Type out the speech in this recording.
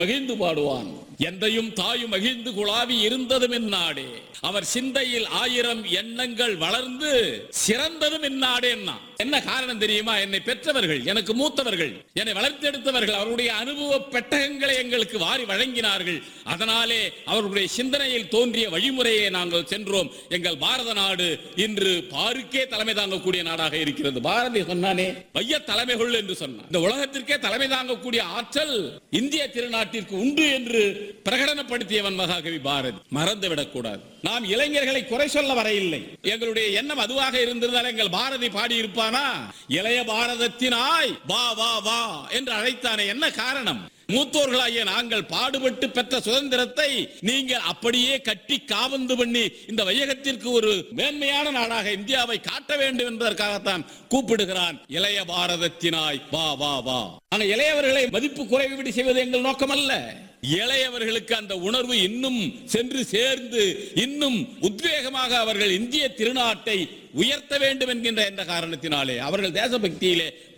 மகிழ்ந்து பாடுவான் எந்தையும் தாயும் மகிழ்ந்து குழாவி இருந்ததும் இந்நாடே அவர் சிந்தையில் ஆயிரம் எண்ணங்கள் வளர்ந்து சிறந்ததும் இந்நாடேன்னா என்ன காரணம் தெரியுமா என்னை பெற்றவர்கள் எனக்கு மூத்தவர்கள் என்னை வளர்த்தெடுத்தவர்கள் அவருடைய அனுபவ பெட்டகங்களை எங்களுக்கு வாரி வழங்கினார்கள் அதனாலே அவர்களுடைய சிந்தனையில் தோன்றிய வழிமுறையை நாங்கள் சென்றோம் எங்கள் பாரத நாடு இன்று பாருக்கே தலைமை தாங்கக்கூடிய நாடாக இருக்கிறது பாரதி சொன்னானே வைய தலைமைகள் என்று சொன்னான் இந்த உலகத்திற்கே தலைமை தாங்கக்கூடிய ஆற்றல் இந்திய திருநாட்டிற்கு உண்டு என்று பிரகடனப்படுத்தியவன் மகாகவி பாரதி மறந்துவிடக் கூடாது நாம் இளைஞர்களை குறை சொல்ல வரையில்லை எங்களுடைய எண்ணம் அதுவாக இருந்திருந்தால் எங்கள் பாரதி பாடி இருப்பானா இளைய பாரதத்தினாய் வா வா வா என்று அழைத்தானே என்ன காரணம் மூத்தோர்களாகிய நாங்கள் பாடுபட்டு பெற்ற சுதந்திரத்தை நீங்கள் அப்படியே கட்டி காவந்து பண்ணி இந்த வையகத்திற்கு ஒரு மேன்மையான நாடாக இந்தியாவை காட்ட வேண்டும் என்பதற்காகத்தான் கூப்பிடுகிறான் இளைய பாரதத்தினாய் வா வா வா ஆனா இளையவர்களை மதிப்பு குறைவு செய்வது எங்கள் நோக்கம் அல்ல இளையவர்களுக்கு அந்த உணர்வு இன்னும் சென்று சேர்ந்து இன்னும் உத்வேகமாக அவர்கள் இந்திய திருநாட்டை உயர்த்த வேண்டும் என்கின்ற என்ற காரணத்தினாலே அவர்கள் தேசபக்தியிலே